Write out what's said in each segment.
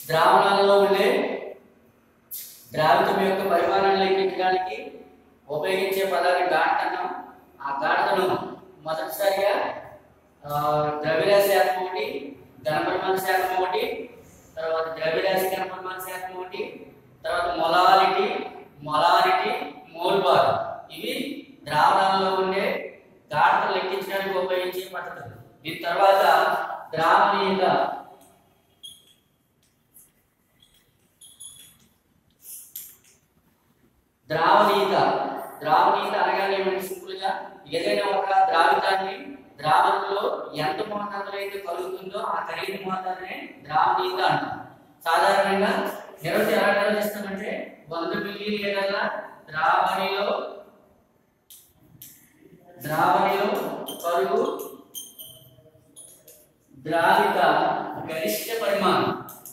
ద్రావణాలలో ఉండే ద్రావితం యొక్క పరిమాణాన్ని లెక్కించడానికి ఉపయోగించే పదాన్ని గాఢత అన్నాం ఆ గాఢతను మొదటిసారిగా ఆ, ద్రవ్యరాశి శాతం ఒకటి ఘనపరిమాణ శాతం ఒకటి తర్వాత ద్రవ్యరాశి ఘనపరిమాణ శాతం ఒకటి తర్వాత మొలాలిటీ మొలారిటీ మోల్బార్ ఇవి ద్రావణాలలో ఉండే గాఢతను లెక్కించడానికి ఉపయోగించే పద్ధతులు దీని తర్వాత ద్రావణీయత ద్రావణీయత ద్రావణీయత అనగానే ఏమిటి సింపుల్ గా ఏదైనా ఒక ద్రావితాన్ని ద్రావణంలో ఎంత మోతాదులో అయితే కలుగుతుందో ఆ ఖరీదు మోతాదునే ద్రావణీయత అంటాం సాధారణంగా నిర్వచనం ఎలా నిర్వచిస్తామంటే వంద మిల్లీ లీటర్ల ద్రావణిలో ద్రావణిలో కరుగు ద్రావిత గరిష్ట పరిమాణం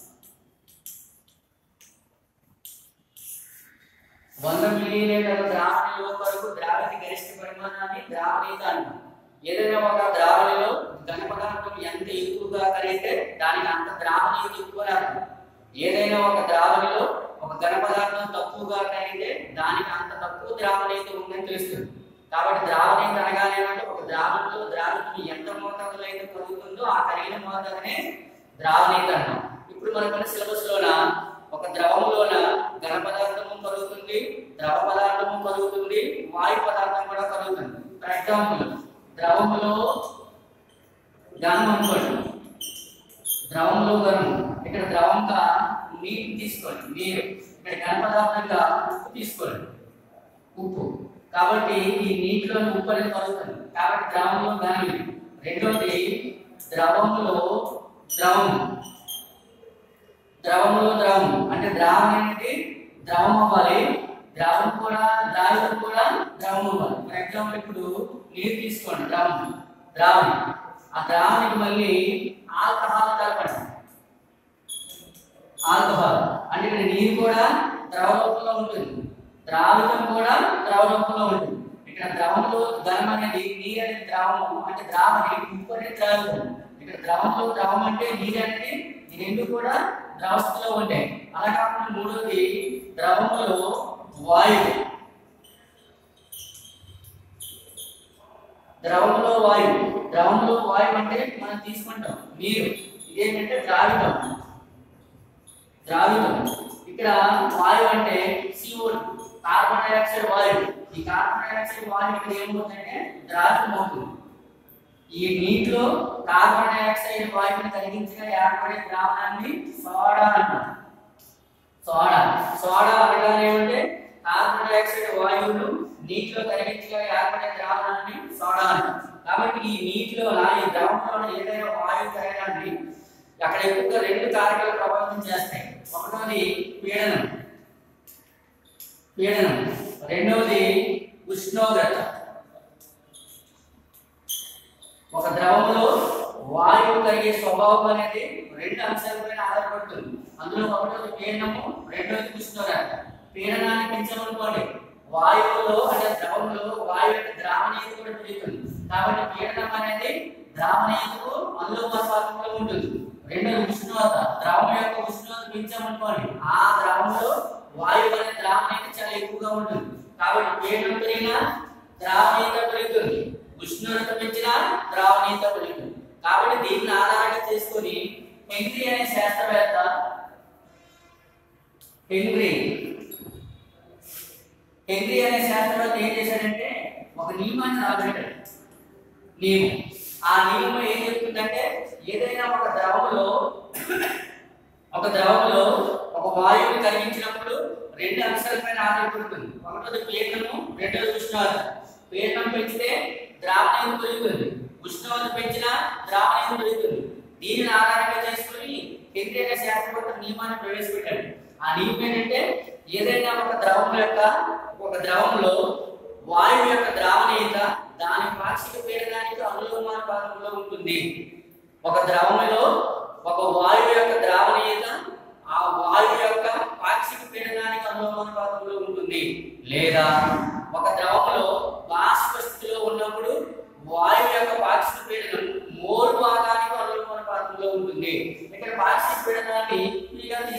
వంద మిల్లీలీటర్ల ద్రావణిలో వరకు ద్రావిత గరిష్ట పరిమాణాన్ని ద్రావణీయత అంటాం ఏదైనా ఒక ద్రావణిలో ఘన పదార్థం ఎంత ఎక్కువగా కరిగితే దానికి అంత ద్రావణీయత ఎక్కువ అని అర్థం ఏదైనా ఒక ద్రావణిలో ఒక ఘన పదార్థం తక్కువగా కరిగితే దానికి అంత తక్కువ ద్రావణీయత ఉందని తెలుస్తుంది కాబట్టి ద్రావణీయత అనగానే ఏమంటే ఒక ద్రావణంలో ద్రావితం ఎంత మోతాదులో అయితే కరుగుతుందో ఆ కరిగిన మోతాదునే ద్రావణీయత అంటాం ఇప్పుడు మనకున్న సిలబస్ లోన ఒక ద్రవంలోన ఘన పదార్థము కరుగుతుంది ద్రవ పదార్థము కరుగుతుంది వాయు పదార్థం కూడా కరుగుతుంది ఫర్ ఎగ్జాంపుల్ ద్రవములో ఘనం అనుకోండి ద్రవంలో ఘనం ఇక్కడ ద్రవంగా నీరు తీసుకోండి నీరు ఇక్కడ ఘన పదార్థంగా ఉప్పు తీసుకోండి ఉప్పు కాబట్టి ఈ నీటిలో ఉప్పు అనేది కలుగుతుంది కాబట్టి ద్రవంలో ఘనం ఇది. రెండోది ద్రవంలో ద్రవం ద్రవంలో ద్రవం అంటే ద్రావణం అనేది ద్రవం అవ్వాలి ద్రవం కూడా ద్రావితం కూడా ద్రవం అవ్వాలి ఫర్ ఎగ్జాంపుల్ ఇప్పుడు నీరు తీసుకోండి ద్రవం ద్రావణి ఆ ద్రావణికి మళ్ళీ ఆల్కహాల్ కలపండి ఆల్కహాల్ అంటే ఇక్కడ నీరు కూడా ద్రవ రూపంలో ఉంటుంది ద్రావితం కూడా ద్రవ రూపంలో ఉంటుంది ఇక్కడ ద్రవంలో ఘనం అనేది నీరు అనేది ద్రావము అంటే ద్రావణి ఉప్పు అనేది ద్రావితం ఇక్కడ ద్రవంలో ద్రవం అంటే నీరు అనేది ఈ రెండు కూడా ద్రవస్థలో ఉంటాయి అలా కాకుండా మూడోది ద్రవములో వాయువు ద్రవంలో వాయువు ద్రవంలో వాయువు అంటే మనం తీసుకుంటాం నీరు ఇదేంటంటే ద్రావితం ద్రావితం ఇక్కడ వాయువు అంటే CO కార్బన్ డైఆక్సైడ్ వాయువు ఈ కార్బన్ డైఆక్సైడ్ వాయువు ఇక్కడ ఏమవుతుందంటే ద్రావితం అవుతుంది ఈ నీటిలో కార్బన్ డైఆక్సైడ్ వాయువుని కలిగించగా ఏర్పడే ద్రావణాన్ని సోడా అంటాం సోడా సోడా అనగానే ఏమంటే కార్బన్ డైఆక్సైడ్ వాయువులు నీటిలో కరిగించగా ఏర్పడే ద్రావణాన్ని సోడా అంటాం కాబట్టి ఈ నీటిలో ఈ ద్రవంలో ఏదైనా వాయువు కరగడాన్ని అక్కడ ఎక్కువగా రెండు కారకాలు ప్రభావితం చేస్తాయి ఒకటోది పీడనం పీడనం రెండవది ఉష్ణోగ్రత ఒక ద్రవంలో వాయువు కలిగే స్వభావం అనేది రెండు అంశాలపైన ఆధారపడుతుంది అందులో ఒకటోది పీడనము రెండోది ఉష్ణోగ్రత పీడనాన్ని పెంచామనుకోండి వాయువులో అంటే ద్రవంలో వాయువు యొక్క ద్రావణీయత కూడా పెరుగుతుంది కాబట్టి పీడనం అనేది ద్రావణీయతకు అనులోమానుపాతంలో ఉంటుంది రెండోది ఉష్ణోగ్రత ద్రవం యొక్క ఉష్ణోగ్రత పెంచామనుకోండి ఆ ద్రవంలో వాయువు అనే ద్రావణీయత చాలా ఎక్కువగా ఉంటుంది కాబట్టి పీడనం పెరిగినా ద్రావణీయత పెరుగుతుంది ఉష్ణోగ్రత పెంచినా ద్రావణీయత పెరుగుతుంది కాబట్టి దీన్ని ఆధారంగా చేసుకొని హెన్రీ అనే శాస్త్రవేత్త హెన్రీ హెన్రీ అనే శాస్త్రవేత్త ఏం చేశాడంటే ఒక నియమాన్ని రాబట్టాడు నియమం ఆ నియమం ఏం చెప్తుందంటే ఏదైనా ఒక ద్రవంలో ఒక ద్రవంలో ఒక వాయువుని కలిగించినప్పుడు రెండు అంశాలపైన ఆధారపడుతుంది ఒకటోది పీడనము రెండోది ఉష్ణోగ్రత పీడనం పెంచితే ద్రావణీయం పెరుగుతుంది ఉష్ణోగ్రత పెంచినా ద్రావణీయం పెరుగుతుంది దీనిని ఆధారంగా చేసుకుని కేంద్రీయ శాస్త్రవేత్త నియమాన్ని ప్రవేశపెట్టాడు ఆ నియమం ఏంటంటే ఏదైనా ఒక ద్రవం యొక్క ఒక ద్రవంలో వాయువు యొక్క ద్రావణీయత దాని పాక్షిక పీడనానికి అనులోమానుపాతంలో ఉంటుంది ఒక ద్రవములో ఒక వాయువు యొక్క ద్రావణీయత ఆ వాయువు యొక్క పాక్షిక పీడనానికి అనులోమానుపాతంలో ఉంటుంది లేదా ఒక ద్రవములో బాష్ప స్థితిలో ఉన్నప్పుడు వాయువు యొక్క పాక్షిక పీడనం మోల్ భాగానికి అనులోమానుపాతంలో ఉంటుంది ఇక్కడ పాక్షిక పీడనాన్ని ఫ్రీగా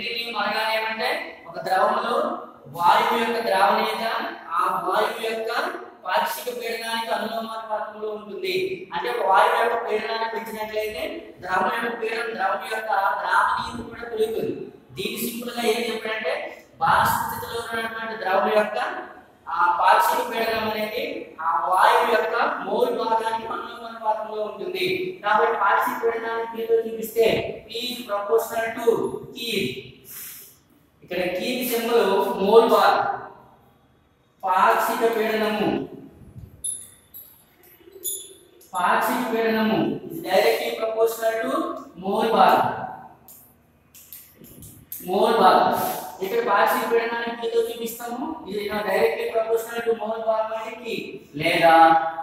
ఎంట్రీనియం అనగానే ఏమంటే ఒక ద్రవంలో వాయువు యొక్క ద్రావణీయత ఆ వాయువు యొక్క పాక్షిక పీడనానికి అనులోమానుపాతంలో ఉంటుంది అంటే వాయువు యొక్క పీడనాన్ని పెంచినట్లయితే ద్రవం యొక్క పీడనం ద్రవం యొక్క ద్రావణీయత కూడా పెరుగుతుంది దీని సింపుల్ గా ఏం చెప్పాడంటే బాష్ప స్థితిలో ఉన్నటువంటి ద్రవం యొక్క ఆ పాక్షిక పీడనం అనేది ఆ వాయువు యొక్క మోల్ భాగానికి అనులోమానుపాతంలో ఉంటుంది కాబట్టి పాక్షిక పీడనాన్ని మీతో చూపిస్తే P ప్రపోర్షనల్ టు Q ఇక్కడ కీ సింబల్ మోల్ బార్ పాక్షిక పీడనము పాక్షిక పీడనము directly proportional to mole bar mole bar ఇక్కడ పాక్షిక పీడనాన్ని మీతో చూపిస్తాము ఇది directly proportional to mole bar కాబట్టి లేదా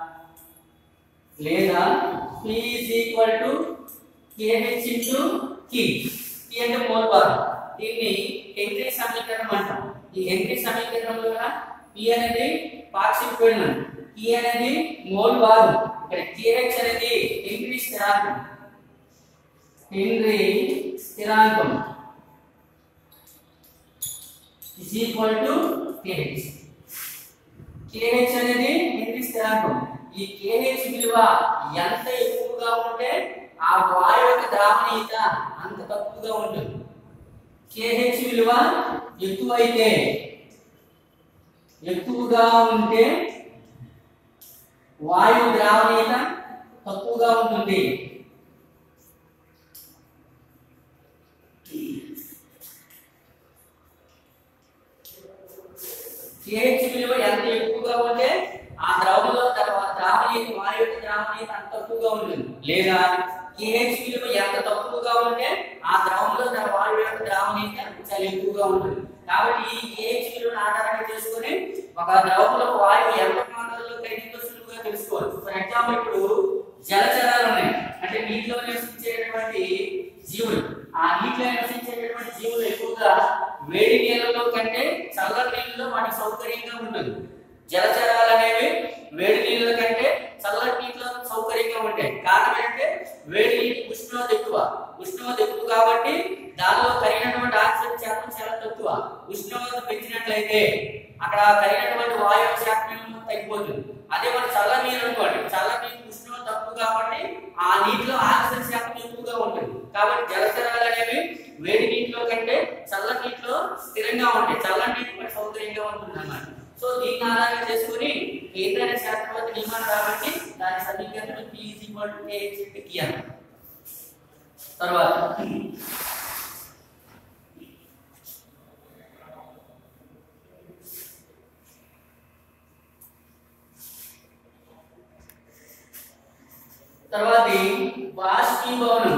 లేదా P is equal to KH into K K అంటే మోల్ బార్ దీన్ని హెన్రీ సమీకరణం అంటాం ఈ హెన్రీ సమీకరణంలో P అనేది పాక్షిక పీడనం K అనేది మోల్ బార్ ఇక్కడ KH అనేది హెన్రీ స్థిరాంకం హెన్రీ స్థిరాంకం is equal to KH KH అనేది హెన్రీ స్థిరాంకం ఈ KH విలువ ఎంత ఎక్కువగా ఉంటే ఆ వాయువు యొక్క ద్రావణీయత అంత తక్కువగా ఉంటుంది KH విలువ ఎక్కువైతే ఎక్కువగా ఉంటే వాయువు ద్రావణీయత తక్కువగా ఉంటుంది KH విలువ ఎంత ఎక్కువగా ఉంటే ఆ ద్రవంలో తర్వాత ద్రావణీయత వాయువు యొక్క ద్రావణీయత అంత తక్కువగా ఉంటుంది లేదా KH విలువ ఎంత తక్కువగా ఉంటే ఆ ద్రవంలో తన వాయువు యొక్క ద్రావణీయత చాలా ఎక్కువగా ఉంటుంది కాబట్టి ఈ KH విలువను ఆధారంగా చేసుకొని ఒక ద్రవంలో వాయువు ఎంత మాత్రలో కరిగిందో సులువుగా తెలుసుకోవచ్చు ఫర్ ఎగ్జాంపుల్ ఇప్పుడు జలచరాలు ఉన్నాయి అంటే నీటిలో నివసించేటువంటి జీవులు ఆ నీటిలో నివసించేటటువంటి జీవులు ఎక్కువగా వేడి నీళ్ళలో కంటే చల్లని నీళ్ళలో వాటికి సౌకర్యంగా ఉంటుంది జలచరాలు అనేవి వేడి నీళ్ళ కంటే చల్లటి నీటిలో సౌకర్యంగా ఉంటాయి కారణం ఏంటంటే వేడి నీటి ఉష్ణోగ్రత ఎక్కువ ఉష్ణోగ్రత ఎక్కువ కాబట్టి దానిలో కరిగినటువంటి ఆక్సిజన్ శాతం చాలా తక్కువ ఉష్ణోగ్రత పెంచినట్లయితే అక్కడ కరిగినటువంటి వాయువు శాతం ఏమో తగ్గిపోతుంది అదే మన చల్ల నీరు అనుకోండి చల్ల నీరు ఉష్ణోగ్రత తక్కువ కాబట్టి ఆ నీటిలో ఆక్సిజన్ శాతం ఎక్కువగా ఉంటుంది కాబట్టి జలచరాలు అనేవి వేడి నీటిలో కంటే చల్ల నీటిలో స్థిరంగా ఉంటాయి చల్ల నీటి పై సౌకర్యంగా ఉంటుంది అన్నమాట సో దీన్ని ఆధారంగా చేసుకుని కేంద్ర శాస్త్రవేత్త నియమాలు కాబట్టి దాని సమీకరణం P is equal to KH into K అన్నమాట. తర్వాత తర్వాత బాష్పీభవనం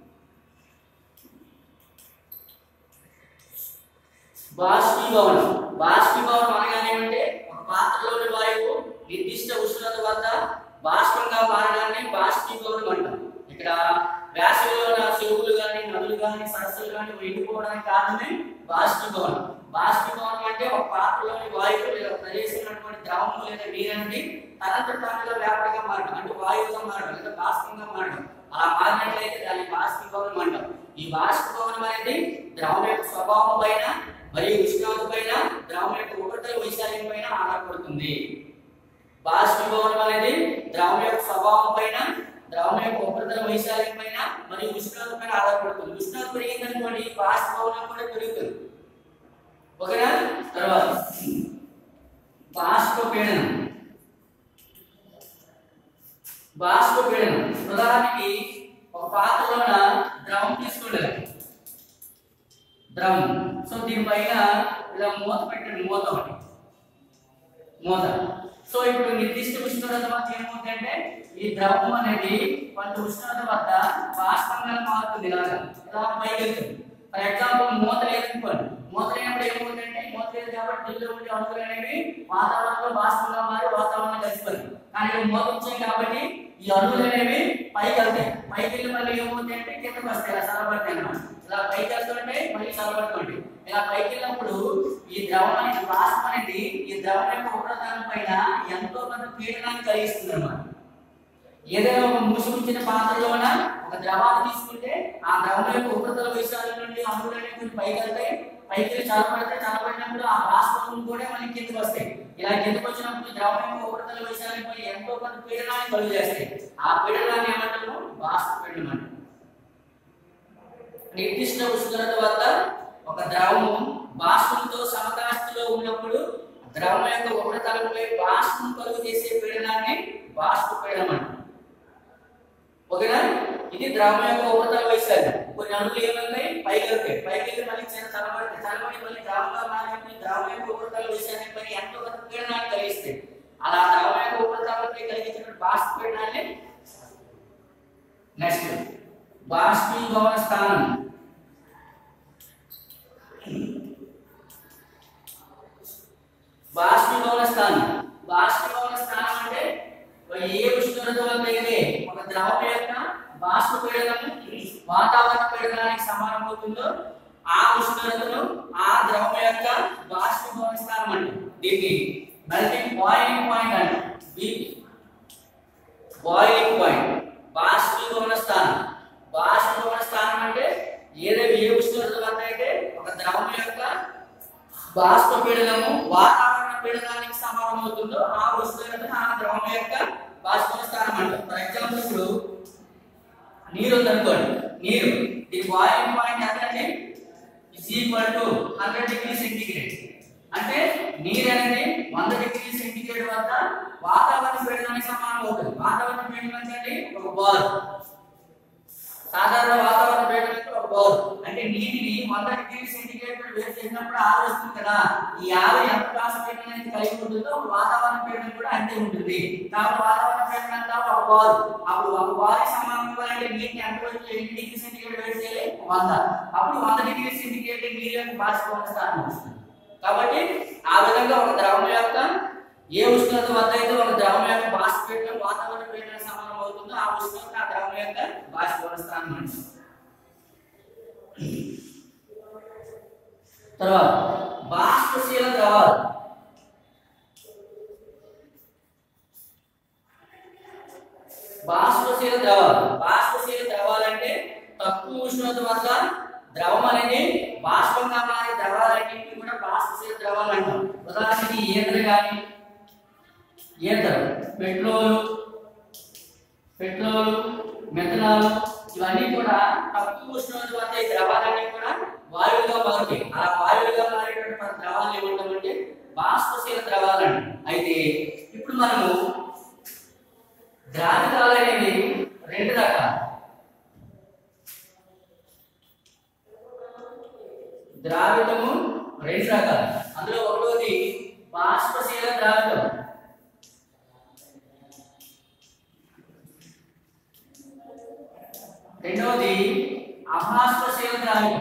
బాష్పీభవనం బాష్పీభవనం అనగానే ఏమంటే ఒక పాత్రలోని వాయువు నిర్దిష్ట ఉష్ణోగ్రత వద్ద బాష్పంగా మారడాన్ని బాష్పీభవనం అంటాం ఇక్కడ వేసవిలో నా చెరువులు కానీ నదులు కానీ సరస్సులు కానీ ఎండిపోవడానికి కారణమే బాష్పీభవనం బాష్పీభవనం అంటే ఒక పాత్రలోని వాయువు లేదా ఒక ప్రదేశంలోటువంటి ద్రవము లేదా నీరండి తనంతట తానుగా వేపడగా మారడం అంటే వాయువుగా మారడం లేదా బాష్పంగా మారడం అలా మారినట్లయితే దాన్ని బాష్పీభవనం అంటాం ఈ బాష్పీభవనం అనేది ద్రవం యొక్క స్వభావం పైన మరియు ఉష్ణోగ్రత పైన ద్రవం యొక్క ఉపరితల వైశాల్యం పైన ఆధారపడుతుంది బాష్పీభవనం అనేది ద్రవం యొక్క స్వభావం పైన ద్రవం యొక్క ఉపరితల వైశాల్యం పైన మరియు ఉష్ణోగ్రత పైన ఆధారపడుతుంది ఉష్ణోగ్రత పెరిగిందనుకోండి బాష్పీభవనం కూడా పెరుగుతుంది ఓకేనా తర్వాత బాష్పపీడనం బాష్పపీడనం ఉదాహరణకి ఒక పాత్రలోన ద్రవం తీసుకోండి ద్రవం సో దీనిపైన ఇలా మూత పెట్టండి మూత ఒకటి మూత సో ఇప్పుడు నిర్దిష్ట ఉష్ణోగ్రత వద్ద ఏమవుతుందంటే ఈ ద్రవం అనేది కొంత ఉష్ణోగ్రత వద్ద బాష్పంగా మారుతుంది ఇలాగా ఇలా పైకి వెళ్తుంది ఫర్ ఎగ్జాంపుల్ మూత లేదనుకోండి మూత లేనప్పుడు ఏమవుతుందంటే మూత లేదు కాబట్టి దీనిలో ఉండే అణువులు అనేవి వాతావరణంలో బాష్పంగా మారి వాతావరణం కలిసిపోతుంది కానీ ఇక్కడ మూత వచ్చాయి కాబట్టి ఈ అణువులు అనేవి పైకి వెళ్తాయి పైకి వెళ్ళి మళ్ళీ ఏమవుతాయంటే కిందకి వస్తాయి ఇలా సరబడతాయి అన్నమాట ఇలా పైకి వెళ్తుంటే మళ్ళీ సరబడుతుంది ఇలా పైకి వెళ్ళినప్పుడు ఈ ద్రవం అనేది బాష్పం అనేది ఈ ద్రవం యొక్క ఉపరితలం పైన ఎంతో కొంత పీడనాన్ని కలిగిస్తుంది అన్నమాట ఏదైనా ఒక మూసి ఉంచిన పాత్రలోన ఒక ద్రవాన్ని తీసుకుంటే ఆ ద్రవం యొక్క ఉపరితల విషయాల నుండి అణువులు అనేవి కొంచెం పైకి వెళ్తాయి పైకి వెళ్ళి చల్లబడితే చల్లబడినప్పుడు ఆ బాష్పం కూడా మనకి కిందకి వస్తాయి ఇలా కిందకి వచ్చినప్పుడు ద్రవం యొక్క ఉపరితల విషయాలపై ఎంతో కొంత పీడనాన్ని కలుగు చేస్తాయి ఆ పీడనాన్ని ఏమంటాము బాష్ప పీడనం అంటారు నిర్దిష్ట ఉష్ణోగ్రత వద్ద ఒక ద్రవము బాష్పంతో సమకాస్థితిలో ఉన్నప్పుడు ద్రవం యొక్క ఉపరితలంపై బాష్పం కలుగు చేసే పీడనాన్ని బాష్ప పీడనం అంటారు ఓకేనా ఇది ద్రవం యొక్క ఉపరితల వైశాల్యం కొన్ని అణువులు ఏమవుతాయి పైకి వెళ్తాయి పైకి వెళ్ళి మళ్ళీ చిన్న చల్లబడి చల్లబడి మళ్ళీ ద్రవంగా మారినప్పుడు ఈ ద్రవం యొక్క ఉపరితల వైశాల్యం పై ఎంతో కొంత పీడనాన్ని కలిగిస్తాయి అలా ద్రవం యొక్క ఉపరితలంపై కలిగించిన బాష్ప పీడనాన్ని నెక్స్ట్ బాష్పీభవన స్థానం బాష్పీభవన స్థానం బాష్పీభవన స్థానం అంటే ఏ ఉష్ణోగ్రత వద్ద అయితే ఒక ద్రవం యొక్క బాష్ప పీడనం వాతావరణ పీడనానికి సమానమవుతుందో ఆ ఉష్ణోగ్రతను ఆ ద్రవం యొక్క బాష్పీభవన స్థానం అంటే దీన్ని మెల్టింగ్ బాయిలింగ్ పాయింట్ అంటే బాయిలింగ్ పాయింట్ బాష్పీభవన స్థానం బాష్పీభవన స్థానం అంటే ఏదైతే ఏ ఉష్ణోగ్రత వద్ద అయితే ఒక ద్రవం యొక్క బాష్ప పీడనము వాతావరణ పీడనానికి సమానం అవుతుందో ఆ ఉష్ణోగ్రతను ఆ ద్రవం యొక్క బాష్ప స్థానం అంటారు ఫర్ ఎగ్జాంపుల్ ఇప్పుడు నీరు ఉందనుకోండి నీరు ది బాయిలింగ్ పాయింట్ ఎంతండి is equal to hundred degree centigrade అంటే నీరు అనేది వంద డిగ్రీ సెంటిగ్రేడ్ వద్ద వాతావరణ పీడనానికి సమానం అవుతుంది వాతావరణ పీడనం అంటే ఒక బాల్ సాధారణ వాతావరణ పీడనం ఒక బౌల్ అంటే నీటిని వంద డిగ్రీ సెంటిగ్రేడ్ వేడి చేసినప్పుడు ఆవిరి వస్తుంది కదా ఈ ఆవిరి ఎంత కాస్త పీడనం అయితే కలిగి ఉంటుందో ఒక వాతావరణ పీడనం కూడా అంతే ఉంటుంది కాబట్టి వాతావరణ పీడనం అంతా ఒక బౌల్ అప్పుడు ఒక బౌల్ సమానం ఇవ్వాలంటే నీటిని ఎంత రోజులు ఎన్ని డిగ్రీ సెంటిగ్రేడ్ వేడి చేయాలి వంద అప్పుడు వంద డిగ్రీ సెంటిగ్రేడ్ నీరు యొక్క బాష్పీభవన స్థానం వస్తుంది కాబట్టి ఆ విధంగా ఒక ద్రవం యొక్క ఏ ఉష్ణోగ్రత వద్ద అయితే ఒక ద్రవం యొక్క బాష్పీడనం వాతావరణ పీడనం సమానం అవుతుందో ఆ ఉష్ణోగ్రత ఆ ద్రవం యొక్క బాష్పీభవన స్థానం అంటారు తర్వాత బాష్పశీల ద్రవాలు బాష్పశీల ద్రవాలు బాష్పశీల ద్రవాలు అంటే తక్కువ ఉష్ణోగ్రత వద్ద ద్రవం అనేది బాష్పంగా మారే ద్రవాలన్నింటినీ కూడా బాష్పశీల ద్రవాలు అంటాం ఉదాహరణకి ఈతరు కానీ ఈతరు పెట్రోలు పెట్రోల్ మెథనాల్ ఇవన్నీ కూడా తక్కువ ఉష్ణోగ్రత వద్ద ఈ ద్రవాలన్నీ కూడా వాయువుగా మారుతాయి అలా వాయువుగా మారేటువంటి మన ద్రవాలు ఏమంటామంటే బాష్పశీల ద్రవాలు అంటాం అయితే ఇప్పుడు మనము ద్రావితాలు అనేవి రెండు రకాలు ద్రావితము రెండు రకాలు అందులో ఒకటోది బాష్పశీల ద్రావితం రెండవది అభాష్పశీల ద్రావితం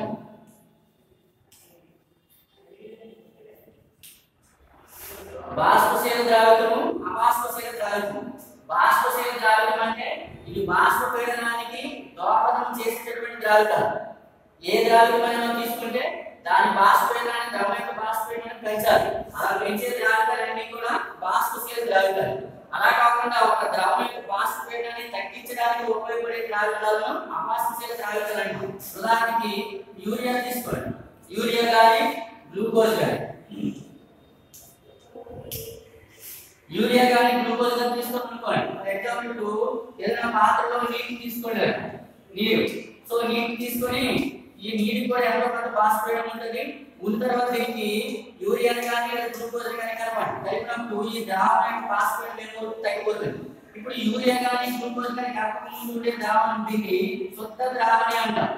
బాష్పశీల ద్రావితము అబాష్పశీల ద్రావితం బాష్పశీల ద్రావితం అంటే ఇది బాష్ప పీడనానికి దోహదం చేసేటటువంటి ద్రావితాలు ఏ ద్రావితం అని మనం తీసుకుంటే దాని బాష్ప పీడనాన్ని ద్రవం యొక్క బాష్ప పీడనాన్ని పెంచాలి అలా పెంచే ద్రావితాలన్నీ కూడా బాష్పశీల ద్రావితాలు అలా కాకుండా ఒక ద్రవం యొక్క బాష్ప పీడనాన్ని తగ్గించడానికి ఉపయోగపడే ద్రావితాలను అబాష్పశీల ద్రావితాలు అంటాం ఉదాహరణకి యూరియా తీసుకోండి యూరియా కానీ గ్లూకోజ్ కానీ యూరియా కానీ గ్లూకోజ్ కానీ తీసుకొని అనుకోండి ఫర్ ఎగ్జాంపుల్ ఇప్పుడు ఏదైనా పాత్రలో నీటి తీసుకోండి నీరు సో నీటి తీసుకొని ఈ నీటికి కూడా ఎంతో కొంత బాష్పీడం ఉంటుంది ఉన్న తర్వాత దీనికి యూరియా కానీ లేదా గ్లూకోజ్ కానీ కలపండి కలిపినప్పుడు ఈ ద్రావణం యొక్క బాష్పీడం ఏమవుతుంది తగ్గిపోతుంది ఇప్పుడు యూరియా కానీ గ్లూకోజ్ కానీ కలపక ముందు ఉండే ద్రావణం దీన్ని శుద్ధ ద్రావణి అంటాం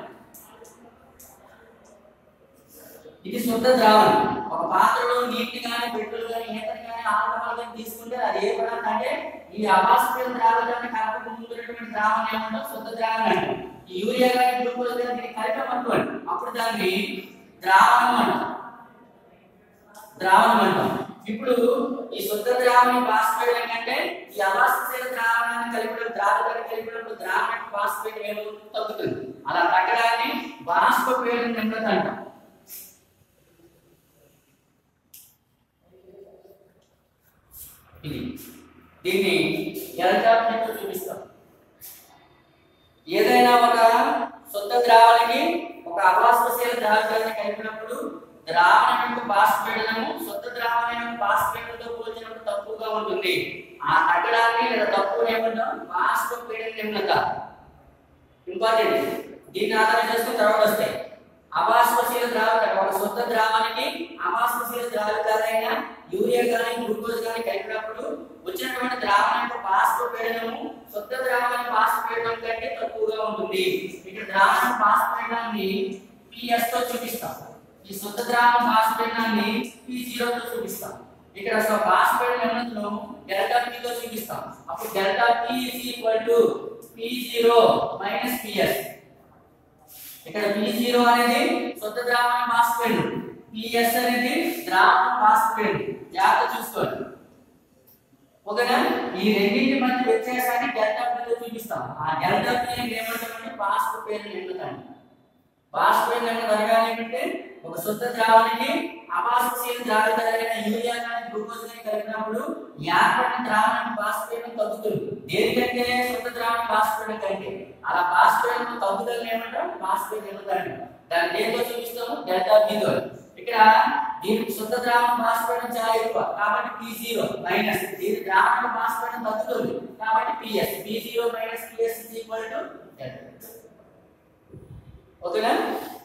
ఇది శుద్ధ ద్రావణం ఒక పాత్రలో నీటిని కానీ పెట్రోల్ కానీ ఈతని కానీ ఆల్కహాల్ కానీ తీసుకుంటే అది ఏ పదార్థం అంటే ఈ అబాస్పిల్ ద్రావణాన్ని కలపక ముందు ఉన్నటువంటి ద్రావణం ఏమంటాం శుద్ధ ద్రావణం అంటాం ఈ యూరియా కానీ గ్లూకోజ్ కానీ దీన్ని కలిపామనుకోండి అప్పుడు దాన్ని ద్రావణం అంటాం ద్రావణం అంటాం ఇప్పుడు ఈ శుద్ధ ద్రావణి బాష్పీడం కంటే ఈ అబాస్పిల్ ద్రావణాన్ని కలిపడం ద్రావణాన్ని కలిపినప్పుడు ద్రావణ బాష్పీడం ఏమో తగ్గుతుంది అలా తగ్గడాన్ని బాష్పీడం నిమ్రత అంటాం ఇది దీన్ని ఎలక్ట్రానిక్ చూపిస్తాం ఏదైనా ఒక శుద్ధ ద్రావణికి ఒక అవాస్తశీల ద్రావకాన్ని కలిపినప్పుడు ద్రావణం యొక్క బాష్పీడనము శుద్ధ ద్రావణం యొక్క బాష్పీడనంతో పోల్చినప్పుడు తక్కువగా ఉంటుంది ఆ తగ్గడాన్ని లేదా తక్కువ ఏమంటాం బాష్పీడన నిమ్నత ఇంపార్టెంట్ దీన్ని ఆధారం చేసుకుని తర్వాత వస్తాయి అబాష్పశీల ద్రావక ఒక శుద్ధ ద్రావానికి అబాష్పశీల ద్రావకాలైన యూరియా కానీ గ్లూకోజ్ కానీ కలిపినప్పుడు వచ్చినటువంటి ద్రావణం యొక్క బాష్పీడనము శుద్ధ ద్రావణ బాష్పీడనం కంటే తక్కువగా ఉంటుంది ఇక్కడ ద్రావణ బాష్పీడనాన్ని పిఎస్ తో చూపిస్తాం ఈ శుద్ధ ద్రావణ బాష్పీడనాన్ని పి జీరో తో చూపిస్తాం ఇక్కడ అసలు బాష్పీడనం డెల్టా పి తో చూపిస్తాం అప్పుడు delta P is equal to P zero minus PS ఇక్కడ P0 అనేది శుద్ధ ద్రావణ మాస్పేట్ PS అనేది ద్రావణ మాస్పేట్ జాగ్రత్త చూసుకోండి ఓకేనా ఈ రెండింటి మధ్య వ్యత్యాసాన్ని డెల్టా P తో చూపిస్తాం ఆ డెల్టా P ని ఏమంటామంటే బాష్పీడనం నిండుతాండి బాష్పీడనం నిండు అనగా ఏంటంటే ఒక శుద్ధ ద్రావణికి అబాష్పశీల ద్రావితాలైన యూరియా కానీ గ్లూకోజ్ కానీ కలిపినప్పుడు ఏర్పడిన ద్రావణం బాష్పీడనం తగ్గుతుంది దేనికంటే శుద్ధ ద్రావణ బాష్పీడనం కంటే అలా బాష్పీడనం తగ్గుదల ఏమంటాం బాష్పీడనం నిండుతాండి దాన్ని దేంతో చూపిస్తాము డెల్టా B తో ఇక్కడ దీనికి శుద్ధ ద్రావణ బాష్పీడనం చాలా ఎక్కువ కాబట్టి పి జీరో మైనస్ దీని ద్రావణ బాష్పీడనం తగ్గుతుంది కాబట్టి PS P zero minus PS equal to ఓకేనా